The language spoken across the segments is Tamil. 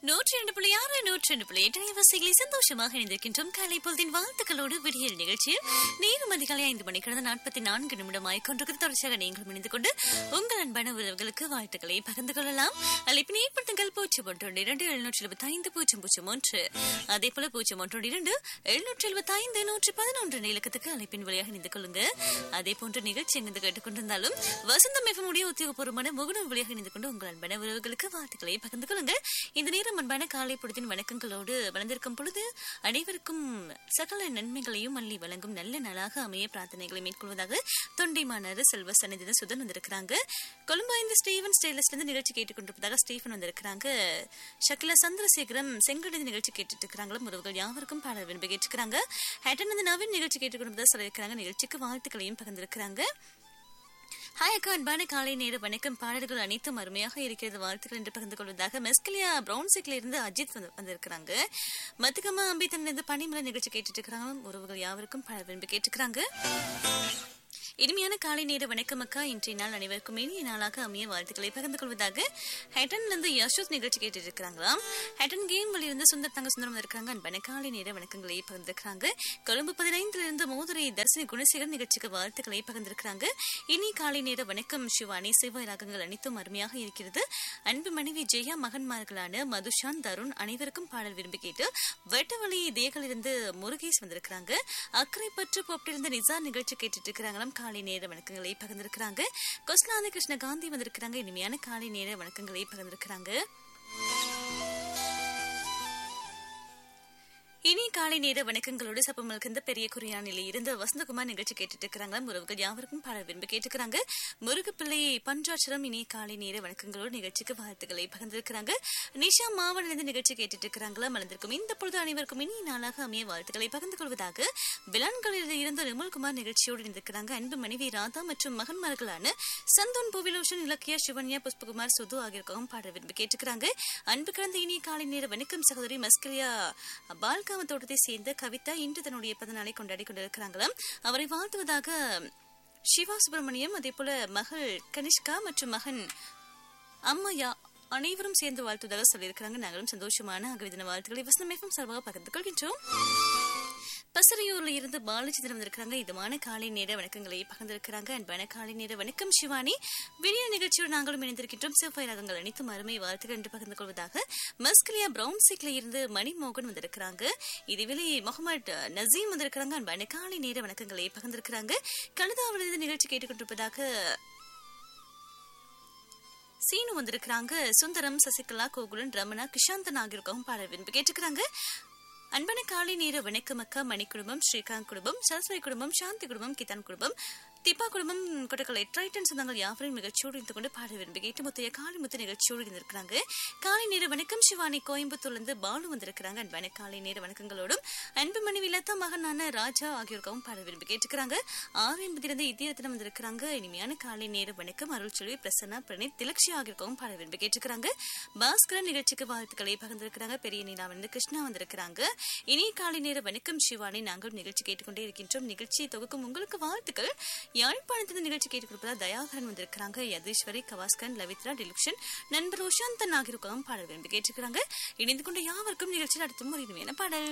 நூற்றி ரெண்டு புள்ளி ஆறு நூற்றி ரெண்டு புள்ளி எட்டு வசதிகளை சந்தோஷமாக இணைந்திருக்கின்றோம் காலை பொழுதின் வாழ்த்துக்களோடு விடியல் நிகழ்ச்சியில் நேரம் அதிகாலை ஐந்து மணி கடந்த நாற்பத்தி நான்கு நிமிடமாய் கொண்டிருக்கிறது தொடர்ச்சியாக நீங்களும் இணைந்து கொண்டு உங்கள் அன்பான உறவுகளுக்கு வாழ்த்துக்களை பகிர்ந்து கொள்ளலாம் அழைப்பினை ஏற்படுத்துங்கள் பூஜ்ஜியம் ஒன்று இரண்டு எழுநூற்றி எழுபத்தி ஐந்து பூஜ்ஜியம் பூஜ்ஜியம் ஒன்று அதே போல பூஜ்ஜியம் ஒன்று இரண்டு எழுநூற்றி எழுபத்தி ஐந்து நூற்றி பதினொன்று இலக்கத்துக்கு அழைப்பின் வழியாக இணைந்து கொள்ளுங்க அதே போன்ற நிகழ்ச்சி எங்கு கேட்டுக்கொண்டிருந்தாலும் வசந்தம் எஃப்எம்முடைய உத்தியோகபூர்வமான முகநூல் வழியாக இணைந்து கொண்டு உங்கள் அன்பான உறவுகளுக்கு வாழ்த்துக்களை பகிர்ந்து கொள்ளுங்க இந்த நேரம் அன்பான காலை பொழுதின் வணக்கங்களோடு வளர்ந்திருக்கும் பொழுது அனைவருக்கும் சகல நன்மைகளையும் அள்ளி வழங்கும் நல்ல நாளாக அமைய பிரார்த்தனைகளை மேற்கொள்வதாக தொண்டைமானார் செல்வ சன்னிதின சுதன் வந்திருக்கிறாங்க கொழும்பாய்ந்த ஸ்டீவன் ஸ்டைலஸ்ல இருந்து நிகழ்ச்சி கேட்டுக்கொண்டிருப்பதாக ஸ்டீஃபன் வந்திருக்கிறாங்க ஷக்கிலா சந்திரசேகரம் செங்கடை நிகழ்ச்சி கேட்டுட்டு இருக்கிறாங்களா உறவுகள் யாவருக்கும் பாடல் விரும்பி கேட்டுக்கிறாங்க ஹேட்டன் வந்து நவீன் நிகழ்ச்சி கேட்டுக்கொண்டிருப்பதாக சொல்லியிருக்கிறாங்க நிகழ்ச்சிக்கு வாழ்த்துக்களையும் பகிர்ந்திருக்கிறாங்க ஹாய் அக்கா அன்பான காலை நேர வணக்கம் பாடல்கள் அனைத்தும் அருமையாக இருக்கிறது வாழ்த்துக்கள் என்று பகிர்ந்து கொள்வதாக மெஸ்கலியா பிரவுன் சிக்ல இருந்து அஜித் வந்து வந்திருக்கிறாங்க மத்துக்கம்மா அம்பித்தன் இருந்து பனிமலை நிகழ்ச்சி கேட்டுட்டு இருக்கிறாங்க உறவுகள் யாவருக்கும் பாடல் விரும்பி கேட்டுக்கிறாங்க இனிமையான காலை நேர வணக்கம் அக்கா இன்றைய நாள் அனைவருக்கும் இனிய நாளாக அமைய வாழ்த்துக்களை பகிர்ந்து கொள்வதாக ஹேட்டன்ல இருந்து யசோத் நிகழ்ச்சி கேட்டுட்டு இருக்கிறாங்களாம் ஹேட்டன் கேம் இருந்து சுந்தர் தங்க சுந்தரம் இருக்காங்க அன்பான காலை நேர வணக்கங்களை பகிர்ந்திருக்கிறாங்க கொழும்பு பதினைந்துல இருந்து மோதுரை தர்சினி குணசேகர் நிகழ்ச்சிக்கு வாழ்த்துக்களை பகிர்ந்திருக்கிறாங்க இனி காலை நேர வணக்கம் சிவானி சிவாய் ராகங்கள் அனைத்தும் அருமையாக இருக்கிறது அன்பு மனைவி ஜெயா மகன்மார்களான மதுஷான் தருண் அனைவருக்கும் பாடல் விரும்பி கேட்டு வெட்டவழி தேகலிருந்து முருகேஷ் வந்திருக்கிறாங்க அக்கறை பற்று போப்பிலிருந்து நிசார் நிகழ்ச்சி கேட்டுட்டு இருக்கிறாங்களாம் காலை நேர வணக்கங்களை பகிர்ந்திருக்கிறாங்க கொஸ்லாந்தி கிருஷ்ண காந்தி வந்திருக்கிறாங்க இனிமையான காலை நேர வணக்கங்களை பகிர்ந்திருக்கிறாங்க இனி காலை நேர வணக்கங்களோடு சப்பமல்கின்ற பெரிய குறியானில இருந்து வசந்தகுமார் நிகழ்ச்சி கேட்டுட்டு இருக்கிறாங்க உறவுகள் யாவருக்கும் பாடல் விரும்பி கேட்டுக்கிறாங்க முருகப்பிள்ளை பஞ்சாட்சரம் இனி காலை நேர வணக்கங்களோடு நிகழ்ச்சிக்கு வாழ்த்துக்களை பகிர்ந்திருக்கிறாங்க நிஷா மாவட்ட இருந்து நிகழ்ச்சி கேட்டுட்டு இருக்கிறாங்களா மலர்ந்திருக்கும் இந்த பொழுது அனைவருக்கும் இனி நாளாக அமைய வாழ்த்துக்களை பகிர்ந்து கொள்வதாக விலான்களில் இருந்து நிர்மல்குமார் நிகழ்ச்சியோடு இருந்திருக்கிறாங்க அன்பு மனைவி ராதா மற்றும் மகன்மார்களான சந்தோன் புவிலோஷன் இலக்கியா சிவன்யா புஷ்பகுமார் சுது ஆகியோருக்கும் பாடல் விரும்பி கேட்டுக்கிறாங்க அன்பு கிடந்த இனி காலை நேர வணக்கம் சகோதரி மஸ்கலியா பால்கா தோட்டத்தை சேர்ந்த கவிதா இன்று தன்னுடைய பிறந்தநாளை கொண்டாடி கொண்டிருக்கிறாங்களாம் அவரை வாழ்த்துவதாக சிவா சுப்பிரமணியம் அதே போல மகள் கனிஷ்கா மற்றும் மகன் அம்மையா அனைவரும் சேர்ந்து வாழ்த்துவதாக சொல்லியிருக்கிறாங்க நாங்களும் சந்தோஷமான அகவிதன வாழ்த்துக்களை வசனமேகம் சார்பாக பகிர்ந்து கொள்கின்றோம் பசறையூர்ல இருந்து பாலச்சந்திரன் வந்திருக்கிறாங்க இதமான காலை நேர வணக்கங்களை பகிர்ந்திருக்கிறாங்க அன்பான காலை நேர வணக்கம் சிவானி விடிய நிகழ்ச்சியோடு நாங்களும் இணைந்திருக்கின்றோம் செவ்வாய் ரகங்கள் அனைத்தும் அருமை வாழ்த்துக்கள் என்று பகிர்ந்து கொள்வதாக மஸ்கலியா பிரவுன் சிக்ல இருந்து மணிமோகன் வந்திருக்கிறாங்க இதுவேளை முகமது நசீம் வந்திருக்கிறாங்க அன்பான காலை நேர வணக்கங்களை பகிர்ந்திருக்கிறாங்க கழுதாவிலிருந்து நிகழ்ச்சி கேட்டுக்கொண்டிருப்பதாக சீனு வந்திருக்கிறாங்க சுந்தரம் சசிகலா கோகுலன் ரமணா கிஷாந்தன் ஆகியோருக்கும் பாடல் விரும்பி கேட்டுக்கிறாங்க அன்பான காலை நேர வணக்கம் அக்கா மணி குடும்பம் ஸ்ரீகாந்த் குடும்பம் சரஸ்வதி குடும்பம் சாந்தி குடும்பம் கிதான் குடும்பம் திப்பா குடும்பம் கொட்டக்கலை ட்ரைட்டன் சொந்தங்கள் யாவரையும் நிகழ்ச்சியோடு இருந்து கொண்டு பாட விரும்பி கேட்டு முத்தைய காளிமுத்து நிகழ்ச்சியோடு இருந்திருக்கிறாங்க காலை நேர வணக்கம் சிவானி கோயம்புத்தூர்லேருந்து பாலு வந்திருக்கிறாங்க அன்பான காலை நேர வணக்கங்களோடும் அன்பு மனைவி லதா மகனான ராஜா ஆகியோருக்காகவும் பாட விரும்பி கேட்டுக்கிறாங்க ஆறு எண்பதிலிருந்து இத்தியரத்தினம் வந்திருக்கிறாங்க இனிமையான காலை நேர வணக்கம் அருள் சொல்லி பிரசன்னா பிரணீத் திலக்ஷி ஆகியோருக்காகவும் பாட விரும்பி கேட்டுக்கிறாங்க பாஸ்கரன் நிகழ்ச்சிக்கு வாழ்த்துக்களை பகிர்ந்திருக்கிறாங்க பெரிய நீலா வந்து கிருஷ்ணா வந்திருக்கிறாங்க இனி காலை நேர வணக்கம் சிவானி நாங்கள் நிகழ்ச்சி கேட்டுக்கொண்டே இருக்கின்றோம் நிகழ்ச்சி தொகுக்கும் உங்களுக்கு வாழ்த்துக்கள் யாழ்ப்பாணத்தில் நிகழ்ச்சி கேட்டுக் கொடுப்பதா தயாகரன் வந்திருக்கிறாங்க யதீஸ்வரி கவாஸ்கரன் லவித்ரா டிலுக்ஷன் நண்பர் உஷாந்தன் ஆகியோருக்காகவும் பாடல் விரும்பி கேட்டுக்கிறாங்க இணைந்து கொண்ட யாவருக்கும் நிகழ்ச்சியில் அடுத்த ஒரு இனிமையான பாடல்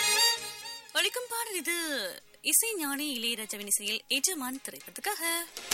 ஒழிக்கும் பாடல் இது இசை ஞானி இளையராஜாவின் இசையில் எஜமான் திரைப்படத்துக்காக